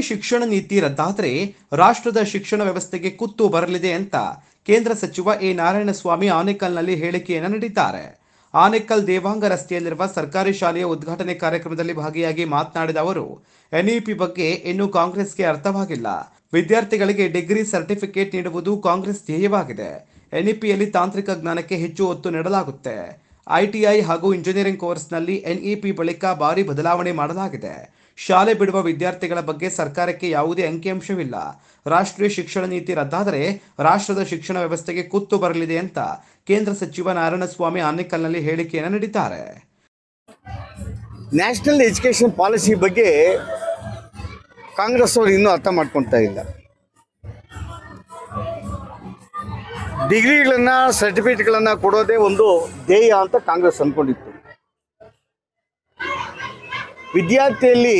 ಶಿಕ್ಷಣ ನೀತಿ ರದ್ದಾದರೆ ರಾಷ್ಟ್ರದ ಶಿಕ್ಷಣ ವ್ಯವಸ್ಥೆಗೆ ಕುತ್ತು ಬರಲಿದೆ ಅಂತ ಕೇಂದ್ರ ಸಚಿವ ಎ ನಾರಾಯಣಸ್ವಾಮಿ ಆನೇಕಲ್ನಲ್ಲಿ ಹೇಳಿಕೆಯನ್ನು ನೀಡಿದ್ದಾರೆ ಆನೇಕಲ್ ದೇವಾಂಗ ರಸ್ತೆಯಲ್ಲಿರುವ ಸರ್ಕಾರಿ ಶಾಲೆಯ ಉದ್ಘಾಟನೆ ಕಾರ್ಯಕ್ರಮದಲ್ಲಿ ಭಾಗಿಯಾಗಿ ಮಾತನಾಡಿದ ಅವರು ಎನ್ಇಪಿ ಬಗ್ಗೆ ಇನ್ನೂ ಕಾಂಗ್ರೆಸ್ಗೆ ಅರ್ಥವಾಗಿಲ್ಲ ವಿದ್ಯಾರ್ಥಿಗಳಿಗೆ ಡಿಗ್ರಿ ಸರ್ಟಿಫಿಕೇಟ್ ನೀಡುವುದು ಕಾಂಗ್ರೆಸ್ ಧ್ಯೇಯವಾಗಿದೆ ಎನ್ಇಪಿಯಲ್ಲಿ ತಾಂತ್ರಿಕ ಜ್ಞಾನಕ್ಕೆ ಹೆಚ್ಚು ಒತ್ತು ನೀಡಲಾಗುತ್ತೆ ಐಟಿಐ ಹಾಗೂ ಇಂಜಿನಿಯರಿಂಗ್ ಕೋರ್ಸ್ನಲ್ಲಿ ಎನ್ಇಪಿ ಬಳಿಕ ಭಾರಿ ಬದಲಾವಣೆ ಮಾಡಲಾಗಿದೆ ಶಾಲೆ ಬಿಡುವ ವಿದ್ಯಾರ್ಥಿಗಳ ಬಗ್ಗೆ ಸರ್ಕಾರಕ್ಕೆ ಯಾವುದೇ ಅಂಕಿಅಂಶವಿಲ್ಲ ರಾಷ್ಟ್ರೀಯ ಶಿಕ್ಷಣ ನೀತಿ ರದ್ದಾದರೆ ರಾಷ್ಟ್ರದ ಶಿಕ್ಷಣ ವ್ಯವಸ್ಥೆಗೆ ಕುತ್ತು ಬರಲಿದೆ ಅಂತ ಕೇಂದ್ರ ಸಚಿವ ನಾರಾಯಣಸ್ವಾಮಿ ಆನೇಕಲ್ನಲ್ಲಿ ಹೇಳಿಕೆಯನ್ನು ನೀಡಿದ್ದಾರೆ ನ್ಯಾಷನಲ್ ಎಜುಕೇಷನ್ ಪಾಲಿಸಿ ಬಗ್ಗೆ ಕಾಂಗ್ರೆಸ್ ಅವರು ಇನ್ನೂ ಅರ್ಥ ಮಾಡ್ಕೊಳ್ತಾ ಇಲ್ಲ ಡಿಗ್ರಿಗಳನ್ನು ಸರ್ಟಿಫಿಕೇಟ್ಗಳನ್ನು ಕೊಡೋದೇ ಒಂದು ಧ್ಯೇಯ ಅಂತ ಕಾಂಗ್ರೆಸ್ ಅಂದ್ಕೊಂಡಿತ್ತು ವಿದ್ಯಾರ್ಥಿಯಲ್ಲಿ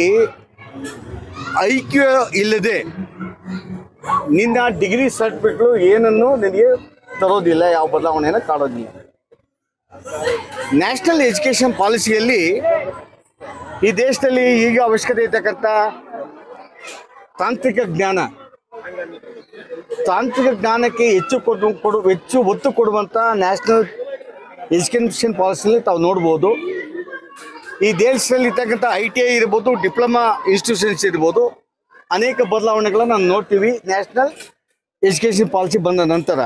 ಐಕ್ಯ ಇಲ್ಲದೆ ನಿನ್ನ ಡಿಗ್ರಿ ಸರ್ಟಿಫಿಕೇಟ್ಗಳು ಏನನ್ನು ನಿನಗೆ ತರೋದಿಲ್ಲ ಯಾವ ಬದಲಾವಣೆಯನ್ನು ಕಾಡೋದಿಲ್ಲ ನ್ಯಾಷನಲ್ ಎಜುಕೇಷನ್ ಪಾಲಿಸಿಯಲ್ಲಿ ಈ ದೇಶದಲ್ಲಿ ಈಗ ಅವಶ್ಯಕತೆ ಇರ್ತಕ್ಕಂಥ ತಾಂತ್ರಿಕ ಜ್ಞಾನ ತಾಂತ್ರಿಕ ಜ್ಞಾನಕ್ಕೆ ಹೆಚ್ಚು ಕೊಡು ಕೊಡು ಹೆಚ್ಚು ಒತ್ತು ಕೊಡುವಂಥ ನ್ಯಾಷನಲ್ ಎಜುಕೇಷನ್ ಪಾಲಿಸಿಯಲ್ಲಿ ತಾವು ನೋಡ್ಬೋದು ಈ ದೇಶದಲ್ಲಿ ಇರ್ತಕ್ಕಂಥ ಐ ಟಿ ಐ ಇರ್ಬೋದು ಡಿಪ್ಲೊಮಾ ಇನ್ಸ್ಟಿಟ್ಯೂಷನ್ಸ್ ಇರ್ಬೋದು ಅನೇಕ ಬದಲಾವಣೆಗಳನ್ನ ನಾವು ನೋಡ್ತೀವಿ ನ್ಯಾಷನಲ್ ಎಜುಕೇಷನ್ ಪಾಲಿಸಿ ಬಂದ ನಂತರ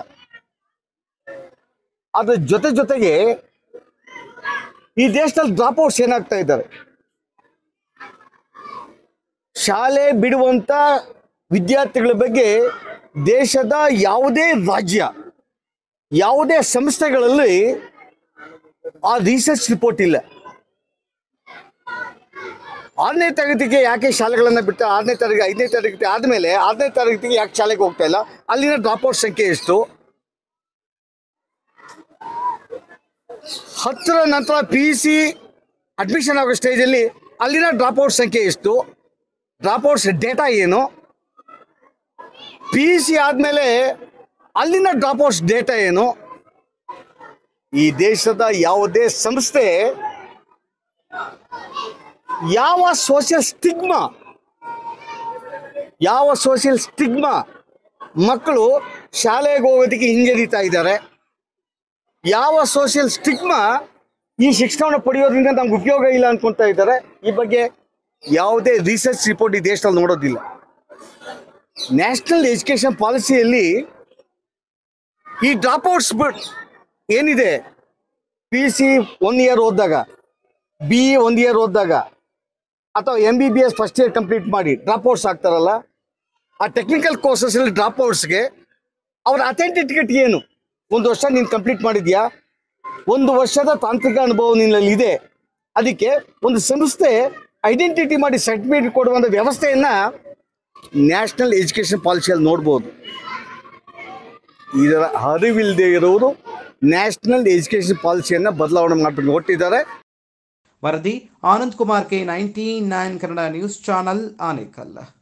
ಅದ್ರ ಜೊತೆ ಜೊತೆಗೆ ಈ ದೇಶದಲ್ಲಿ ಡ್ರಾಪ್ ಔಟ್ಸ್ ಏನಾಗ್ತಾ ಇದ್ದಾರೆ ಶಾಲೆ ಬಿಡುವಂತ ವಿದ್ಯಾರ್ಥಿಗಳ ಬಗ್ಗೆ ದೇಶದ ಯಾವುದೇ ರಾಜ್ಯ ಯಾವುದೇ ಸಂಸ್ಥೆಗಳಲ್ಲಿ ಆ ರಿಸರ್ಚ್ ರಿಪೋರ್ಟ್ ಇಲ್ಲ ಆರನೇ ತರಗತಿಗೆ ಯಾಕೆ ಶಾಲೆಗಳನ್ನು ಬಿಟ್ಟು ಆರನೇ ತರಗತಿ ಐದನೇ ತರಗತಿ ಆದಮೇಲೆ ಆರನೇ ತರಗತಿಗೆ ಯಾಕೆ ಶಾಲೆಗೆ ಹೋಗ್ತಾ ಇಲ್ಲ ಅಲ್ಲಿನ ಡ್ರಾಪ್ ಔಟ್ ಸಂಖ್ಯೆ ಎಷ್ಟು ಹತ್ತರ ನಂತರ ಪಿ ಯು ಸಿ ಅಡ್ಮಿಷನ್ ಆಗೋ ಸ್ಟೇಜಲ್ಲಿ ಅಲ್ಲಿನ ಡ್ರಾಪ್ ಔಟ್ ಸಂಖ್ಯೆ ಎಷ್ಟು ಡ್ರಾಪ್ ಔಟ್ಸ್ ಡೇಟಾ ಏನು ಪಿ ಯು ಸಿ ಆದಮೇಲೆ ಅಲ್ಲಿನ ಡ್ರಾಪ್ ಔಟ್ಸ್ ಡೇಟಾ ಏನು ಈ ದೇಶದ ಯಾವುದೇ ಸಂಸ್ಥೆ ಯಾವ ಸೋಷಿಯಲ್ ಸ್ಟಿಗ್ಮಾ ಯಾವ ಸೋಷಿಯಲ್ ಸ್ಟಿಗ್ಮಾ ಮಕ್ಕಳು ಶಾಲೆಗೆ ಹೋಗೋದಕ್ಕೆ ಹಿಂಜರಿತಾ ಇದ್ದಾರೆ ಯಾವ ಸೋಷಿಯಲ್ ಸ್ಟಿಗ್ಮಾ ಈ ಶಿಕ್ಷಣವನ್ನು ಪಡೆಯೋದ್ರಿಂದ ನಮ್ಗೆ ಉಪಯೋಗ ಇಲ್ಲ ಅನ್ಕೊಂತ ಇದ್ದಾರೆ ಈ ಬಗ್ಗೆ ಯಾವುದೇ ರಿಸರ್ಚ್ ರಿಪೋರ್ಟ್ ಈ ದೇಶದಲ್ಲಿ ನೋಡೋದಿಲ್ಲ ನ್ಯಾಷನಲ್ ಎಜುಕೇಶನ್ ಪಾಲಿಸಿಯಲ್ಲಿ ಈ ಡ್ರಾಪ್ ಔಟ್ಸ್ ಏನಿದೆ ಪಿ ಸಿ ಒನ್ ಇಯರ್ ಓದಿದಾಗ ಬಿ ಇ ಒಂದು ಇಯರ್ ಓದಿದಾಗ ಅಥವಾ M B B S first year complete ಮಾಡಿ ಡ್ರಾಪ್ ಔಟ್ಸ್ ಆಗ್ತಾರಲ್ಲ ಆ ಟೆಕ್ನಿಕಲ್ ಕೋರ್ಸಸ್ಸಲ್ಲಿ ಡ್ರಾಪ್ ಔಟ್ಸ್ಗೆ ಅವ್ರ ಅಥೆಂಟಿಕೇಟ್ ಏನು ಒಂದು ವರ್ಷ ನೀನು ಕಂಪ್ಲೀಟ್ ಮಾಡಿದ್ಯಾ ಒಂದು ವರ್ಷದ ತಾಂತ್ರಿಕ ಅನುಭವ ನಿನ್ನಲ್ಲಿ ಇದೆ ಅದಕ್ಕೆ ಒಂದು ಸಂಸ್ಥೆ ಐಡೆಂಟಿಟಿ ಮಾಡಿ ಸರ್ಟಿಫಿಕೇಟ್ ಕೊಡುವಂಥ ವ್ಯವಸ್ಥೆಯನ್ನ ನ್ಯಾಷನಲ್ ಎಜುಕೇಷನ್ ಪಾಲಿಸಿಯಲ್ಲಿ ನೋಡ್ಬೋದು ಇದರ ಅರಿವಿಲ್ಲದೆ ಇರೋರು ನ್ಯಾಷನಲ್ ಎಜುಕೇಷನ್ ಪಾಲಿಸಿಯನ್ನು ಬದಲಾವಣೆ ಮಾಡ್ಬಿಟ್ಟು ಹೊಟ್ಟಿದ್ದಾರೆ ವರದಿ Anand Kumar K ninety nine Kannada news channel Anekal